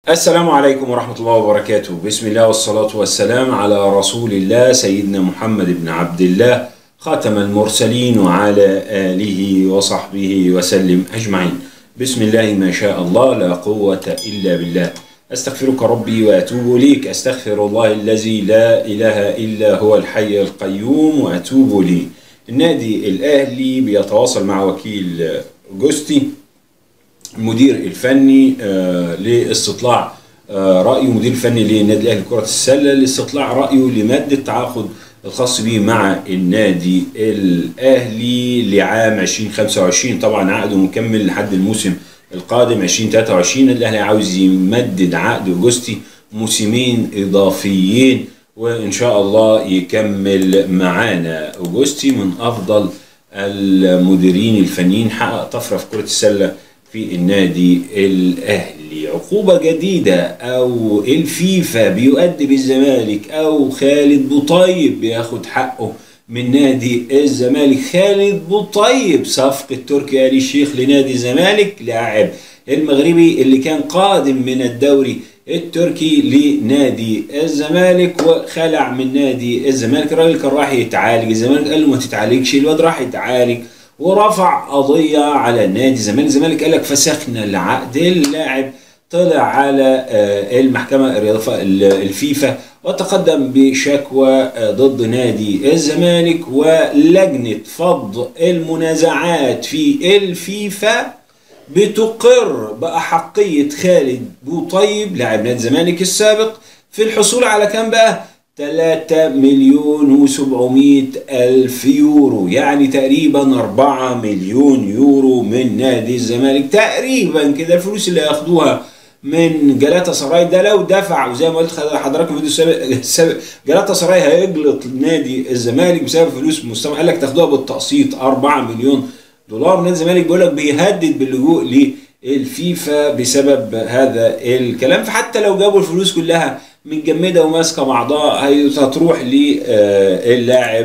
السلام عليكم ورحمة الله وبركاته بسم الله والصلاة والسلام على رسول الله سيدنا محمد بن عبد الله خاتم المرسلين وعلى آله وصحبه وسلم أجمعين بسم الله ما شاء الله لا قوة إلا بالله أستغفرك ربي وأتوب إليك أستغفر الله الذي لا إله إلا هو الحي القيوم وأتوب إليه النادي الأهلي بيتواصل مع وكيل جوستي المدير الفني آه، لاستطلاع آه، رأيه مدير الفني للنادي الأهلي لكرة السلة لاستطلاع رأيه لمادة التعاقد الخاص به مع النادي الأهلي لعام 2025 طبعا عقده مكمل لحد الموسم القادم 2023 النادي الأهلي عاوز يمدد عقد أوجستي موسمين إضافيين وإن شاء الله يكمل معانا أوجستي من أفضل المديرين الفنيين حقق طفرة في كرة السلة في النادي الاهلي عقوبه جديده او الفيفا بيؤدي الزمالك او خالد بوطيب بياخد حقه من نادي الزمالك خالد بوطيب صفقه تركي آل الشيخ لنادي الزمالك لاعب المغربي اللي كان قادم من الدوري التركي لنادي الزمالك وخلع من نادي الزمالك الراجل كان راح يتعالج الزمالك قال له ما تتعالجش الواد راح يتعالج ورفع قضية على نادي الزمالك الزمالك قال لك فسخنا العقد اللاعب طلع على آه، المحكمة الرياضية الفيفا وتقدم بشكوى آه، ضد نادي الزمالك ولجنة فض المنازعات في الفيفا بتقر بأحقية خالد بوطيب لاعب نادي الزمالك السابق في الحصول على كام بقى 3 مليون و700 ألف يورو يعني تقريبا 4 مليون يورو من نادي الزمالك تقريبا كده الفلوس اللي ياخدوها من جلاتا سراي ده لو دفع وزي ما قلت لحضراتكم في الفيديو السابق جلاتا سراي هيجلط نادي الزمالك بسبب فلوس مستمع قال لك تاخدوها بالتقسيط 4 مليون دولار نادي الزمالك بيقول لك بيهدد باللجوء للفيفا بسبب هذا الكلام فحتى لو جابوا الفلوس كلها متجمده وماسكه بعضها هتروح للاعب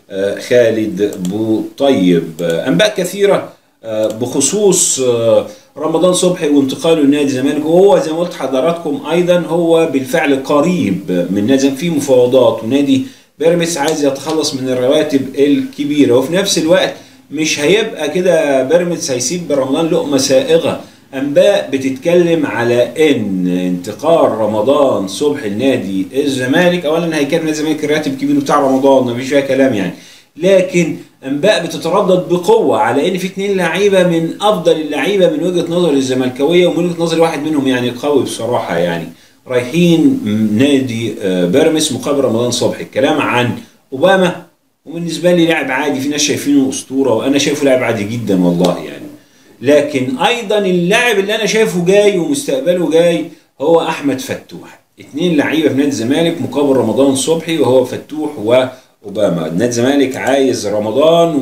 خالد بوطيب انباء كثيره آه، بخصوص آه، رمضان صبحي وانتقاله لنادي الزمالك وهو زي ما قلت حضراتكم ايضا هو بالفعل قريب من نادي في مفاوضات ونادي بيراميدز عايز يتخلص من الرواتب الكبيره وفي نفس الوقت مش هيبقى كده بيراميدز هيسيب رمضان لقمه سائغه انباء بتتكلم على ان انتقال رمضان صبح النادي الزمالك اولا هيكلم نادي الزمالك الراتب الكبير بتاع رمضان مفيش فيها كلام يعني لكن انباء بتتردد بقوه على ان في اثنين لعيبه من افضل اللعيبه من وجهه نظر الزملكاويه ومن وجهه نظر واحد منهم يعني قوي بصراحه يعني رايحين نادي آه، بيراميدز مقابل رمضان صبحي الكلام عن اوباما وبالنسبه لي لاعب عادي في ناس شايفينه اسطوره وانا شايفه لاعب عادي جدا والله يعني لكن ايضا اللاعب اللي انا شايفه جاي ومستقبله جاي هو احمد فتوح اثنين لعيبه في نادي الزمالك مقابل رمضان صبحي وهو فتوح واوباما نادي الزمالك عايز رمضان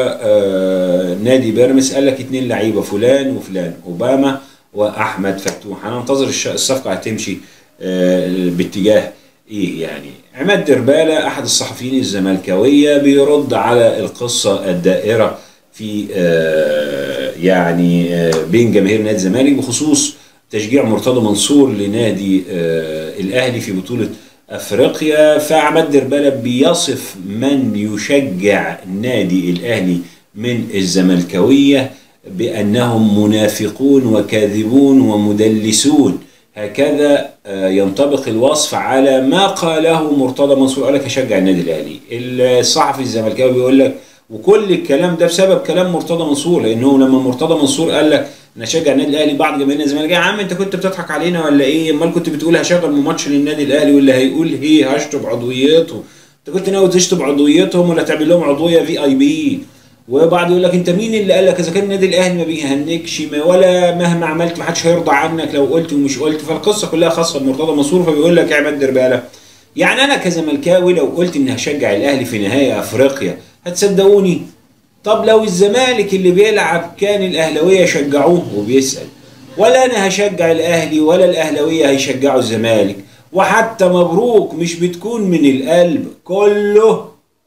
ونادي بيراميدز قال لك اثنين لعيبه فلان وفلان اوباما واحمد فتوح انا انتظر الصفقه هتمشي آه، باتجاه ايه يعني عماد دربالة احد الصحفيين الزملكاويه بيرد على القصه الدائره في آه، يعني آه، بين جماهير نادي الزمالك بخصوص تشجيع مرتضى منصور لنادي آه، الاهلي في بطوله افريقيا فعماد دربالة بيصف من يشجع نادي الاهلي من الزملكاويه بانهم منافقون وكاذبون ومدلسون هكذا ينطبق الوصف على ما قاله مرتضى منصور قال لك اشجع النادي الاهلي الصحفي الزملكاوي بيقول لك وكل الكلام ده بسبب كلام مرتضى منصور لانه لما مرتضى منصور قال لك انا اشجع النادي الاهلي بعض جماهير الزمالك يا عم انت كنت بتضحك علينا ولا ايه امال كنت بتقول هشغل ماتش للنادي الاهلي واللي هيقول هي هشطب عضويته انت كنت ناوي تشطب عضويتهم ولا تعمل لهم عضويه في اي بي وبعد يقول لك انت مين اللي قال لك اذا كان النادي الاهلي ما بيهنكش ولا مهما عملت ما حدش هيرضى عنك لو قلت ومش قلت فالقصه كلها خاصه بمرتضى منصور فبيقول لك يا عماد درباله يعني انا كزملكاوي لو قلت اني هشجع الاهلي في نهائي افريقيا هتصدقوني طب لو الزمالك اللي بيلعب كان الاهلاويه شجعوه وبيسال ولا انا هشجع الاهلي ولا الاهلاويه هيشجعوا الزمالك وحتى مبروك مش بتكون من القلب كله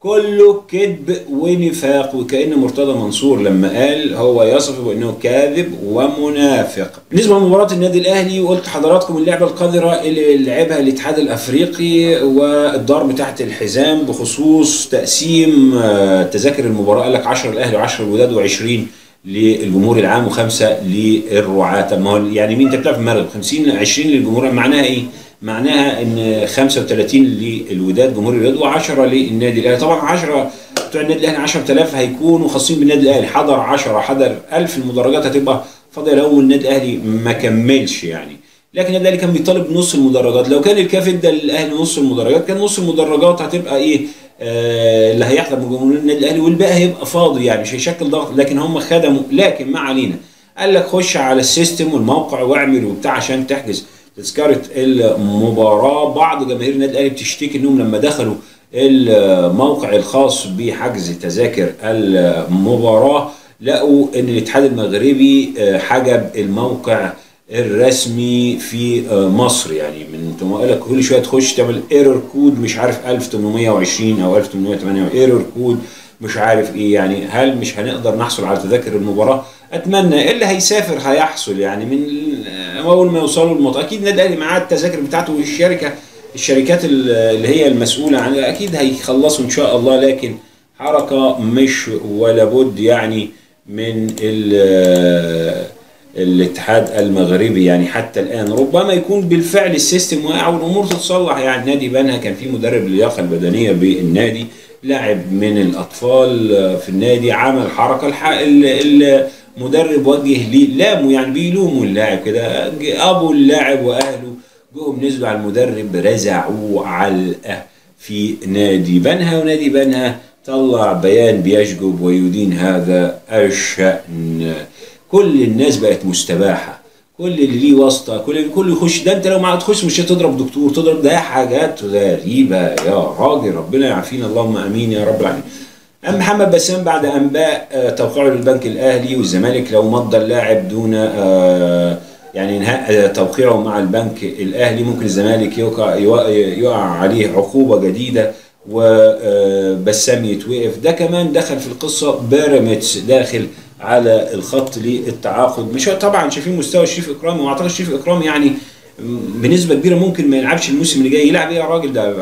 كله كذب ونفاق وكأن مرتضى منصور لما قال هو يصف بأنه كاذب ومنافق بالنسبة لمباراة النادي الأهلي قلت حضراتكم اللعبة القذرة اللي لعبها الاتحاد الأفريقي والضرب تحت الحزام بخصوص تقسيم آه، تذاكر المباراة قال لك 10 الأهلي و10 الوداد و20 للجمهور العام وخمسة للرعاة طب ما هو يعني مين انت بتلعب في المغرب 50 20 للجمهور معناها ايه؟ معناها ان 35 للوداد جمهور الوداد و10 للنادي الاهلي طبعا 10 بتوع النادي الاهلي 10000 هيكونوا خاصين بالنادي الاهلي حضر 10 حضر 1000 المدرجات هتبقى فاضيه لو النادي الاهلي ما كملش يعني لكن النادي الاهلي كان بيطالب نص المدرجات لو كان الكاف ادى للاهلي نص المدرجات كان نص المدرجات هتبقى ايه آه اللي هيحضر من جمهور النادي الاهلي والباقي هيبقى فاضي يعني مش هيشكل ضغط لكن هم خدموا لكن ما علينا قال لك خش على السيستم والموقع واعمل وبتاع عشان تحجز تذكره المباراه بعض جماهير النادي الاهلي بتشتكي انهم لما دخلوا الموقع الخاص بحجز تذاكر المباراه لقوا ان الاتحاد المغربي آه، حجب الموقع الرسمي في آه، مصر يعني من ثم قال لك كل شويه تخش تعمل ايرور كود مش عارف 1820 او 1808 ايرور كود مش عارف ايه يعني هل مش هنقدر نحصل على تذاكر المباراه اتمنى اللي هيسافر هيحصل يعني من اول ما يوصلوا المطار اكيد النادي الاهلي معاه التذاكر بتاعته والشركه الشركات اللي هي المسؤوله عن اكيد هيخلصوا ان شاء الله لكن حركه مش ولا بد يعني من الاتحاد المغربي يعني حتى الان ربما يكون بالفعل السيستم واقع والامور تتصلح يعني نادي بنها كان في مدرب اللياقه البدنيه بالنادي لاعب من الاطفال في النادي عمل حركه المدرب وجه ليه لاموا يعني بيلوموا اللاعب كده ابو اللاعب واهله جم نزلوا على المدرب رزعوه علقه في نادي بنها ونادي بنها طلع بيان بيشجب ويدين هذا الشأن كل الناس بقت مستباحة كل اللي ليه واسطة كل كل يخش ده انت لو ما تخش مش هتضرب دكتور تضرب ده حاجات غريبة يا راجل ربنا يعافينا اللهم امين يا رب العالمين أم محمد بسام بعد أنباء آه، توقيعه للبنك الأهلي والزمالك لو مضى اللاعب دون آه، يعني انهاء توقيعه مع البنك الأهلي ممكن الزمالك يقع, يقع عليه عقوبة جديدة وبسام يتوقف ده كمان دخل في القصة بيراميدز داخل على الخط للتعاقد مش طبعا شايفين مستوى شريف اكرامي واعتقد شريف اكرامي يعني بنسبه كبيره ممكن ما يلعبش الموسم اللي جاي يلعب ايه يا راجل ده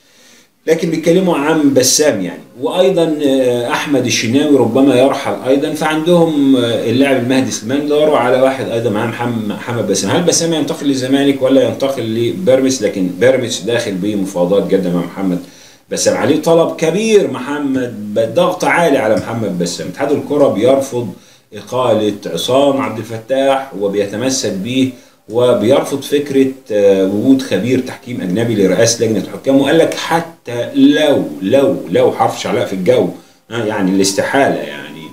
لكن بيتكلموا عن بسام يعني وايضا آه، احمد الشناوي ربما يرحل ايضا فعندهم آه، اللاعب المهدي سليمان دوروا على واحد ايضا معاه محمد بسام هل بسام ينتقل للزمالك ولا ينتقل لبيراميدز لكن بيراميدز داخل بمفاوضات جاده مع محمد بسام عليه طلب كبير محمد ضغط عالي على محمد بسام اتحاد الكره بيرفض اقاله عصام عبد الفتاح وبيتمسك به وبيرفض فكره آه، وجود خبير تحكيم اجنبي لرئاسه لجنه الحكام وقال لك حتى لو لو لو حرف شعلاء في الجو يعني الاستحاله يعني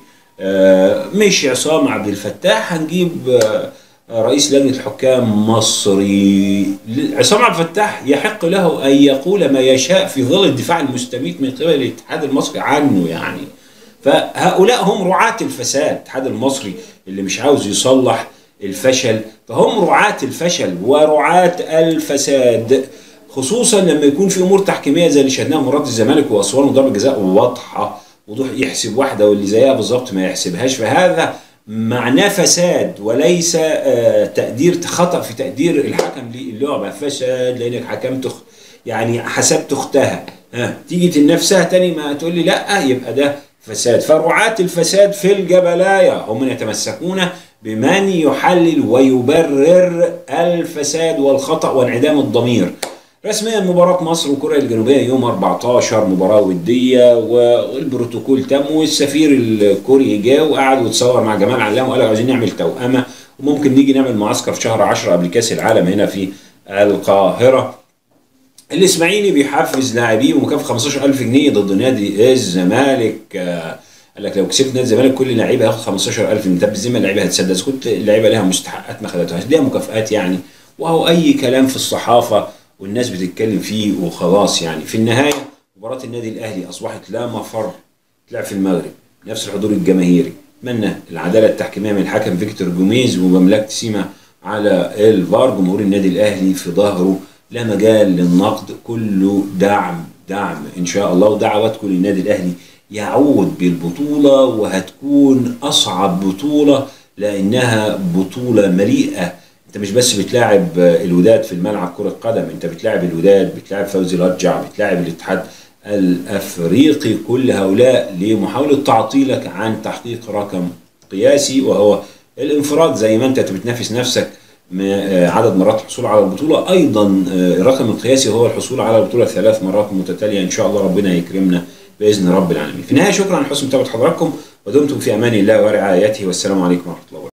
آه، مش عصام عبد الفتاح هنجيب آه، رئيس لجنه الحكام مصري عصام عبد الفتاح يحق له ان يقول ما يشاء في ظل الدفاع المستميت من قبل الاتحاد المصري عنه يعني فهؤلاء هم رعاة الفساد الاتحاد المصري اللي مش عاوز يصلح الفشل فهم رعاة الفشل ورعاة الفساد خصوصا لما يكون في امور تحكيميه زي اللي شهدناها مباراه الزمالك واسوان وضربه جزاء واضحه وضوح يحسب واحده واللي زيها بالظبط ما يحسبهاش فهذا معناه فساد وليس آه تقدير خطا في تقدير الحكم للعبه فساد لانك حكمت يعني حسبت اختها ها تيجي تنافسها تاني ما تقول لي لا يبقى ده فساد فرعاة الفساد في الجبلاية هم من يتمسكون بمن يحلل ويبرر الفساد والخطأ وانعدام الضمير رسميا مباراة مصر وكوريا الجنوبية يوم 14 مباراة ودية والبروتوكول تم والسفير الكوري جه وقعد وتصور مع جمال علام وقال عايزين نعمل توأمة وممكن نيجي نعمل معسكر في شهر 10 قبل كأس العالم هنا في القاهرة الاسماعيلي بيحفز لاعبيه بمكافاه 15000 جنيه ضد نادي الزمالك آه، قال لك لو كسبت نادي الزمالك كل لعيبه هياخد 15000 جنيه طب زي ما اللعيبه هتسدد كنت اللعيبه ليها مستحقات ما خدتهاش ليها مكافآت يعني وهو اي كلام في الصحافه والناس بتتكلم فيه وخلاص يعني في النهايه مباراه النادي الاهلي اصبحت لا مفر تلعب في المغرب نفس الحضور الجماهيري اتمنى العداله التحكيميه من الحكم فيكتور جوميز ومملكه سيما على الفار جمهور النادي الاهلي في ظهره لا مجال للنقد كله دعم الدعم ان شاء الله ودعواتكم للنادي الاهلي يعود بالبطوله وهتكون اصعب بطوله لانها بطوله مليئه انت مش بس بتلاعب الوداد في الملعب كره قدم انت بتلاعب الوداد بتلاعب فوزي الرجع بتلاعب الاتحاد الافريقي كل هؤلاء لمحاوله تعطيلك عن تحقيق رقم قياسي وهو الانفراد زي ما انت بتنافس نفسك عدد مرات الحصول على البطولة أيضا الرقم القياسي هو الحصول على البطولة ثلاث مرات متتالية إن شاء الله ربنا يكرمنا بإذن رب العالمين في النهاية شكرا لحسن متابعة حضراتكم ودمتم في أمان الله ورعايته والسلام عليكم ورحمة الله وبركاته